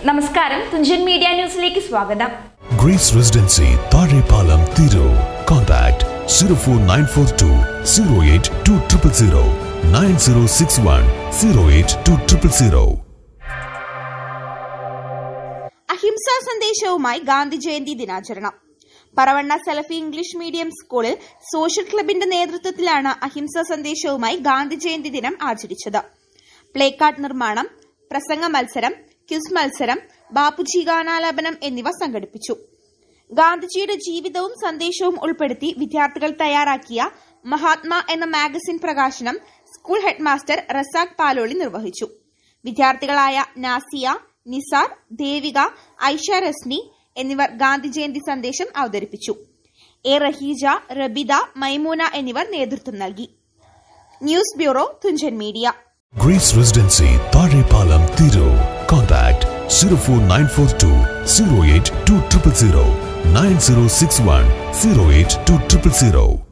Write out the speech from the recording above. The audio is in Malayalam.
നമസ്കാരം തുഞ്ചൻ മീഡിയ ന്യൂസിലേക്ക് സ്വാഗതം Grace Residency, Tarepalam, Thiru. Contact 04942 08200 9061 08200. അഹിംസാ സന്ദേശവുമായി ഗാന്ധി ജയന്തി ദിനാചരണം പറവണ്ണ സലഫി ഇംഗ്ലീഷ് മീഡിയം സ്കൂളിൽ സോഷ്യൽ ക്ലബിന്റെ നേതൃത്വത്തിലാണ് അഹിംസാ സന്ദേശവുമായി ഗാന്ധി ജയന്തി ദിനം ആചരിച്ചത് പ്ലേ കാർഡ് നിർമ്മാണം പ്രസംഗ മത്സരം ക്വിസ് മത്സരം ബാപ്പുജി ഗാനാലാപനം എന്നിവ സംഘടിപ്പിച്ചു ഗാന്ധിജിയുടെ ജീവിതവും സന്ദേശവും ഉൾപ്പെടുത്തി വിദ്യാർത്ഥികൾ തയ്യാറാക്കിയ മഹാത്മാ എന്ന മാഗസിൻ പ്രകാശനം സ്കൂൾ ഹെഡ്മാസ്റ്റർ റസാഖ് പാലോളി നിർവഹിച്ചു വിദ്യാർത്ഥികളായ നാസിയ നിസാർ ദേവിക ഐഷ റസ്നി എന്നിവർ ഗാന്ധി ജയന്തി സന്ദേശം അവതരിപ്പിച്ചു എ റഹീജ റബിദ മൈമൂന എന്നിവർ നേതൃത്വം നൽകി news bureau Thunchan media Grace Residency, Tarepalam, Thiru. Contact 04942 08200 9061 08200.